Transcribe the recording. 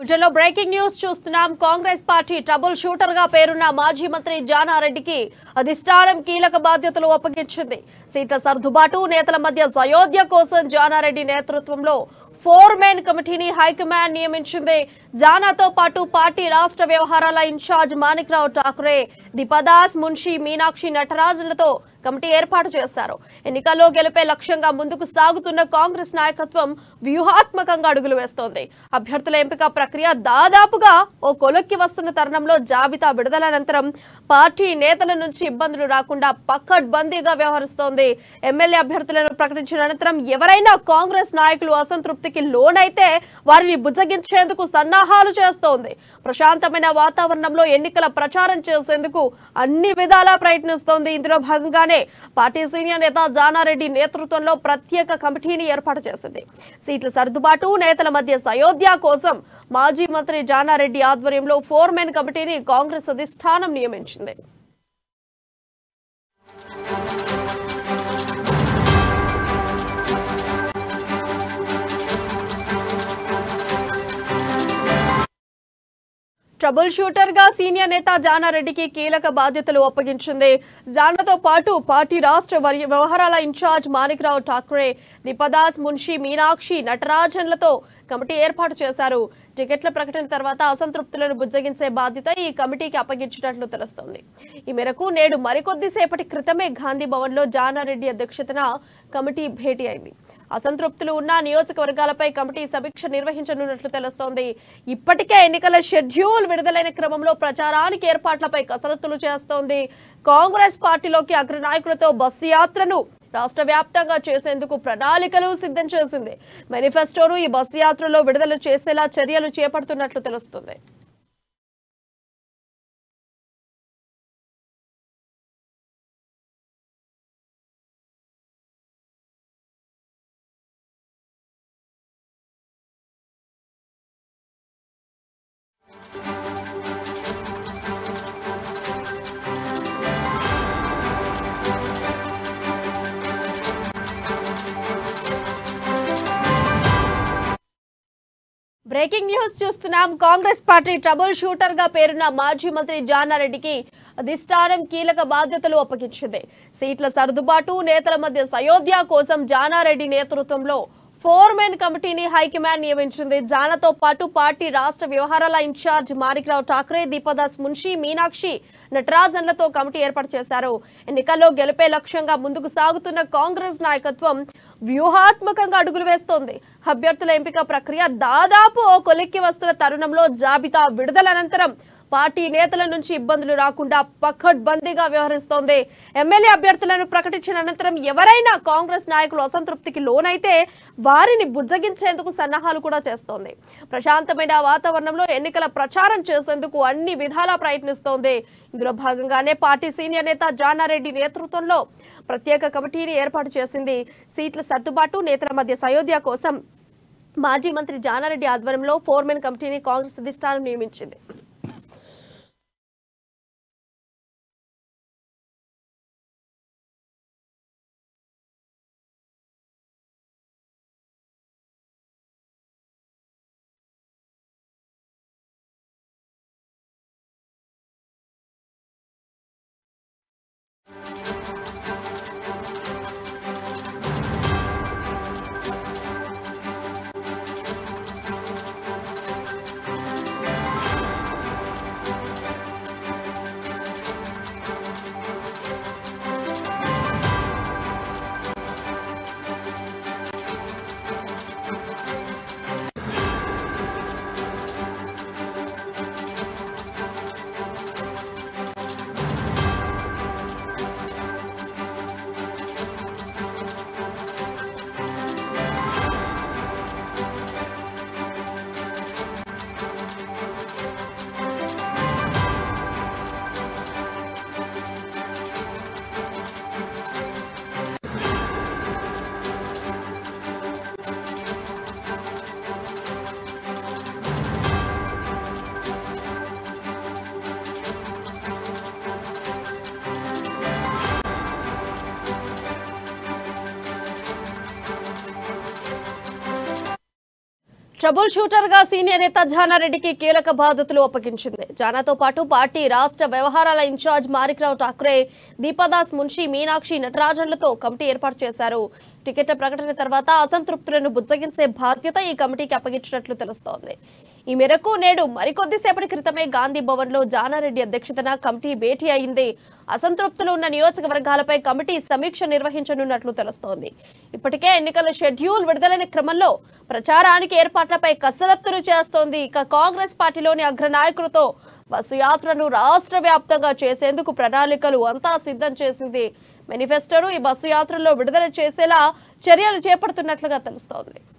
bulletin లో breaking news చూస్తున్నాం Congress party trouble shooter గా పేరున్న మాజీ మంత్రి జానారెడ్డికి అధిష్టానం కీలక బాధ్యతలు అప్పగించింది సీట్ల సర్దుబాటు నేతల మధ్య సయోధ్య కోసం జానారెడ్డి నేతృత్వంలో ఫోర్ మెన్ కమిటీని హైకమాండ్ నియమించింది జానాతో పాటు పార్టీ రాష్ట్ర వ్యవహారాల ఇన్ఛార్జ్ మాణిక్రావు ఠాకరే దీపదాస్ మున్షి మీనాక్షి నటరాజులతో కమిటీ ఏర్పాటు చేశారు ఎన్నికల్లో గెలిపే లక్ష్యంగా ముందుకు సాగుతున్న కాంగ్రెస్ నాయకత్వం వ్యూహాత్మకంగా అడుగులు వేస్తోంది అభ్యర్థుల ఎంపిక ప్రక్రియ దాదాపుగా ఓ కొలక్కి వస్తున్న తరుణంలో జాబితా విడుదల అనంతరం పార్టీ నేతల నుంచి ఇబ్బందులు రాకుండా పక్కడ్బందీగా వ్యవహరిస్తోంది ఎమ్మెల్యే అభ్యర్థులను ప్రకటించిన అనంతరం ఎవరైనా కాంగ్రెస్ నాయకులు అసంతృప్తికి లోనైతే వారిని బుజ్జగించేందుకు సన్నాహాలు చేస్తోంది ప్రశాంతమైన వాతావరణంలో ఎన్నికల ప్రచారం చేసేందుకు అన్ని విధాలా ప్రయత్నిస్తోంది ఇందులో భాగంగానే పార్టీ సీనియర్ నేత జానారెడ్డి నేతృత్వంలో ప్రత్యేక కమిటీని ఏర్పాటు చేసింది సీట్ల సర్దుబాటు నేతల మధ్య సయోధ్య కోసం మాజీ మంత్రి జానారెడ్డి ఆధ్వర్యంలో ఫోర్ మెన్ కమిటీని కాంగ్రెస్ అధిష్టానం నియమించింది ట్రబుల్ షూటర్ గా సీనియర్ నేత జానారెడ్డికి కీలక బాధ్యతలు అప్పగించింది జానాతో పాటు పార్టీ రాష్ట్ర వరి- వ్యవహారాల ఇన్ఛార్జ్ మాణిక్రావు ఠాక్రే దీపదాస్ మున్షి మీనాక్షి నటరాజన్లతో కమిటీ ఏర్పాటు చేశారు టికెట్ల ప్రకటన తర్వాత అసంతృప్తులను బుజ్జగించే బాధ్యత ఈ కమిటీకి అప్పగించినట్లు తెలుస్తోంది ఈ మేరకు నేడు మరికొద్ది సేపటి క్రితమే గాంధీ భవన్ లో జానారెడ్డి అధ్యక్షతన కమిటీ భేటీ అయింది అసంతృప్తులు ఉన్న నియోజకవర్గాలపై కమిటీ సమీక్ష నిర్వహించనున్నట్లు తెలుస్తోంది ఇప్పటికే ఎన్నికల షెడ్యూల్ విడుదలైన క్రమంలో ప్రచారానికి ఏర్పాట్లపై కసరత్తులు చేస్తోంది కాంగ్రెస్ పార్టీలోకి అగ్రనాయకులతో బస్సు యాత్రను రాష్ట్ర వ్యాప్తంగా చేసేందుకు ప్రణాళికలు సిద్ధం చేసింది మేనిఫెస్టోను ఈ బస్సు యాత్రలో విడుదల చేసేలా చర్యలు చేపడుతున్నట్లు తెలుస్తుంది బ్రేకింగ్ న్యూస్ చూస్తున్నాం కాంగ్రెస్ పార్టీ ట్రబుల్ షూటర్ గా పేరున్న మాజీ మంత్రి జానారెడ్డికి అధిష్టానం కీలక బాధ్యతలు అప్పగించింది సీట్ల సర్దుబాటు నేతల మధ్య సయోధ్య కోసం జానారెడ్డి నేతృత్వంలో ఫోర్ మెన్ కమిటీని హైకమాండ్ నియమించింది జానాతో పాటు పార్టీ రాష్ట్ర వ్యవహారాల ఇన్ఛార్జ్ మాణిక్రావు ఠాకరే దీపదాస్ మున్షి మీనాక్షి నటరాజన్లతో కమిటీ ఏర్పాటు చేశారు ఎన్నికల్లో గెలిపే లక్ష్యంగా ముందుకు సాగుతున్న కాంగ్రెస్ నాయకత్వం వ్యూహాత్మకంగా అడుగులు వేస్తోంది అభ్యర్థుల ఎంపిక ప్రక్రియ దాదాపు ఓ కొలిక్కి వస్తున్న తరుణంలో జాబితా విడుదల అనంతరం పార్టీ నేతల నుంచి ఇబ్బందులు రాకుండా పక్కడ్బందీగా వ్యవహరిస్తోంది ఎమ్మెల్యే అభ్యర్థులను ప్రకటించిన అనంతరం ఎవరైనా కాంగ్రెస్ నాయకులు అసంతృప్తికి లోనైతే వారిని బుజ్జగించేందుకు సన్నాహాలు కూడా చేస్తోంది ప్రశాంతమైన వాతావరణంలో ఎన్నికల ప్రచారం చేసేందుకు అన్ని విధాలా ప్రయత్నిస్తోంది ఇందులో భాగంగానే పార్టీ సీనియర్ నేత జానారెడ్డి నేతృత్వంలో ప్రత్యేక కమిటీని ఏర్పాటు చేసింది సీట్ల సర్దుబాటు నేతల మధ్య సయోధ్య కోసం మాజీ మంత్రి జానారెడ్డి ఆధ్వర్యంలో ఫోర్మెన్ కమిటీని కాంగ్రెస్ అధిష్టానం నియమించింది ట్రబుల్ షూటర్ గా సీనియర్ నేత జానారెడ్డికి కీలక బాధ్యతలు అప్పగించింది జానాతో పాటు పార్టీ రాష్ట్ర వ్యవహారాల ఇన్ఛార్జ్ మారిక్రావు ఠాక్రే దీపాదాస్ మున్షి మీనాక్షి నటరాజన్లతో కమిటీ ఏర్పాటు చేశారు టికెట్ల ప్రకటన తర్వాత అసంతృప్తులను బుజ్జగించే బాధ్యత ఈ కమిటీకి అప్పగించినట్లు తెలుస్తోంది ఈ మేరకు నేడు మరికొద్దిసేపటి క్రితమే గాంధీ భవన్ లో జానారెడ్డి అధ్యక్షతన కమిటీ భేటీ అయింది అసంతృప్తులు ఉన్న నియోజకవర్గాలపై కమిటీ సమీక్ష నిర్వహించనున్నట్లు తెలుస్తోంది ఇప్పటికే ఎన్నికల షెడ్యూల్ విడుదలైన క్రమంలో ప్రచారానికి ఏర్పాట్లపై కసరత్తులు చేస్తోంది ఇక కాంగ్రెస్ పార్టీలోని అగ్రనాయకులతో బస్సు యాత్రను రాష్ట్ర వ్యాప్తంగా చేసేందుకు ప్రణాళికలు అంతా సిద్ధం చేసింది మేనిఫెస్టోను ఈ బస్సు యాత్రలో విడుదల చేసేలా చర్యలు చేపడుతున్నట్లుగా తెలుస్తోంది